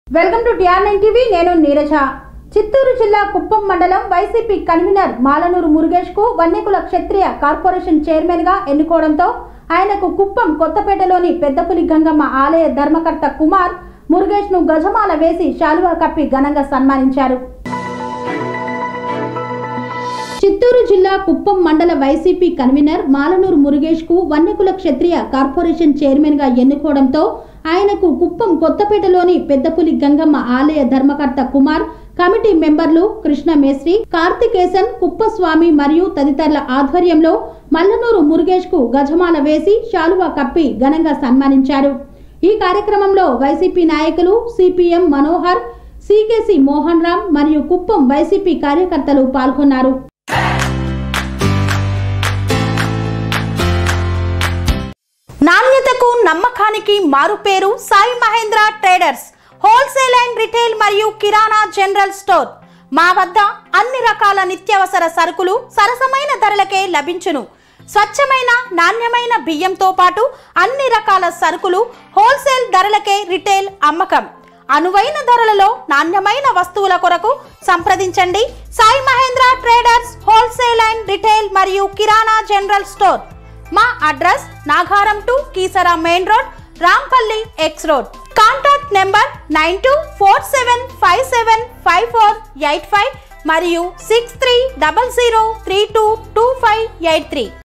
welcome to TR nine TV నేను నీరజ చిత్తూరు జిల్లా కుప్పం మండలం వైసీపీ కన్వీనర్ మాలనూరు మురుగేష్ కు వన్యకుల క్షత్రియ కార్పొరేషన్ చైర్మన్ గా ఎన్నుకోవడంతో ఆయనకు కుప్పం కొత్తపేటలోని పెద్దపులి గంగమ్మ ఆలయ ధర్మకర్త కుమార్ మురుగేష్ ను గజమాల వేసి శాలువా కప్పి ఘనంగా సన్మానించారు చిత్తూరు జిల్లా కుప్పం మండల వైసీపీ కన్వీనర్ మాలనూరు మురుగేష్ కు వన్యకుల క్షత్రియ కార్పొరేషన్ చైర్మన్ గా ఎన్నుకోవడంతో ఆయనకు కుప్పం కొత్తపేటలోని పెద్దపులి గంగమ్మ ఆలయ ధర్మకర్త కుమార్ కమిటీ మెంబర్లు కృష్ణ మేస్త్రి కార్తికేశన్ కుప్పస్వామి మరియు తదితరుల ఆధ్వర్యంలో మల్లనూరు మురుగేష్ కు గజమాల వేసి శాలువా కప్పి ఘనంగా సన్మానించారు ఈ కార్యక్రమంలో వైసీపీ నాయకులు సిపిఎం మనోహర్ సికెసి మోహన్ రామ్ మరియు కుప్పం వైసీపీ కార్యకర్తలు పాల్గొన్నారు నాణ్యతకు నమ్మకానికి మారుపేరు Sai Mahendra traders wholesale and retail మరియు కిరాణా జనరల్ స్టోర్ మా వద్ద అన్ని రకాల నిత్యావసర సరుకులు సరసమైన ధరలకే లభించును స్వచ్ఛమైన నాణ్యమైన బియ్యంతో పాటు అన్ని రకాల సరుకులు హోల్సేల్ ధరలకే రిటైల్ అమ్మకం అనువైన ధరలలో నాణ్యమైన వస్తువుల కొరకు సంప్రదించండి Sai Mahendra traders wholesale and retail మరియు కిరాణా జనరల్ స్టోర్ మా address Nagaram to Keesara main road Rampalli X road contact number nine two four seven five seven five four eight five మరియు six three double zero three two two five eight three